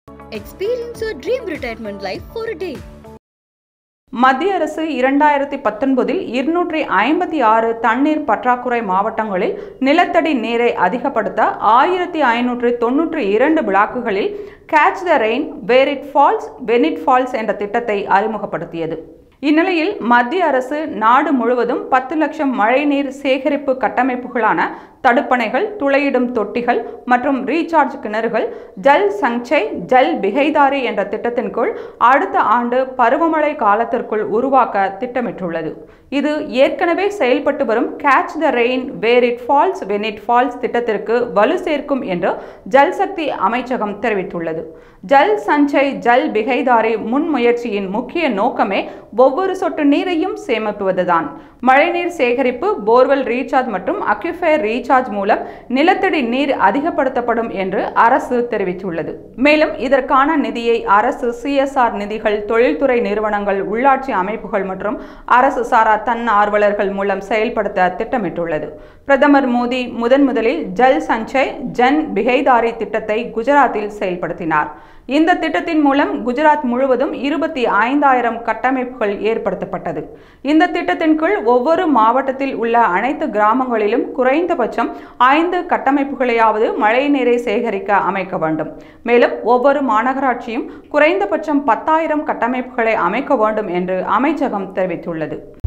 Experience your dream retirement life for a day. மத்திய அரசு இரண்டாயிரத்தி பத்தொன்பதில் இருநூற்றி ஐம்பத்தி ஆறு தண்ணீர் பற்றாக்குறை மாவட்டங்களில் நிலத்தடி நீரை அதிகப்படுத்த ஆயிரத்தி ஐநூற்று தொன்னூற்றி இரண்டு பிளாக்குகளில் catch the rain where it falls when it falls என்ற திட்டத்தை அறிமுகப்படுத்தியது இந்நிலையில் மத்திய அரசு நாடு முழுவதும் பத்து லட்சம் மழைநீர் சேகரிப்பு கட்டமைப்புகளான தடுப்பணைகள் துளையிடும் தொட்டிகள் மற்றும் ரீசார்ஜ் கிணறுகள் ஜல் சங்சய் ஜல் பிகைதாரி என்ற திட்டத்தின் கீழ் அடுத்த ஆண்டு பருவமழை காலத்திற்குள் உருவாக்க திட்டமிட்டுள்ளது இது ஏற்கனவே செயல்பட்டு வரும் catch the rain where it falls when it falls திட்டத்திற்கு வலு சேர்க்கும் என்று ஜல் சக்தி அமைச்சகம் தெரிவித்துள்ளது ஜல் சஞ்சய் ஜல் பிகைதாரி முன்முயற்சியின் முக்கிய நோக்கமே ஒவ்வொரு சொட்டு நீரையும் சேமிப்புவதுதான் மழைநீர் சேகரிப்பு போர்வெல் ரீசார்ஜ் மற்றும் அக்யூஃபயர் ரீசார்ஜ் மூலம் நிலத்தடி நீர் அதிகப்படுத்தப்படும் என்று அரசு தெரிவித்துள்ளது மேலும் இதற்கான நிதியை அரசு சிஎஸ்ஆர் நிதிகள் தொழில்துறை நிறுவனங்கள் உள்ளாட்சி அமைப்புகள் மற்றும் அரசு சாரா தன்னார்வலர்கள் மூலம் செயல்படுத்த திட்டமிட்டுள்ளது பிரதமர் மோடி முதன் முதலில் ஜல் சஞ்சய் ஜன் பிகைதாரி திட்டத்தை குஜராத்தில் செயல்படுத்தினார் இந்த திட்டத்தின் மூலம் குஜராத் முழுவதும் இருபத்தி ஐந்தாயிரம் கட்டமைப்புகள் ஏற்படுத்தப்பட்டது இந்த திட்டத்தின் கீழ் ஒவ்வொரு மாவட்டத்தில் உள்ள அனைத்து கிராமங்களிலும் குறைந்தபட்சம் ஐந்து கட்டமைப்புகளையாவது மழைநீரை சேகரிக்க அமைக்க வேண்டும் மேலும் ஒவ்வொரு மாநகராட்சியும் குறைந்தபட்சம் பத்தாயிரம் கட்டமைப்புகளை அமைக்க வேண்டும் என்று அமைச்சகம் தெரிவித்துள்ளது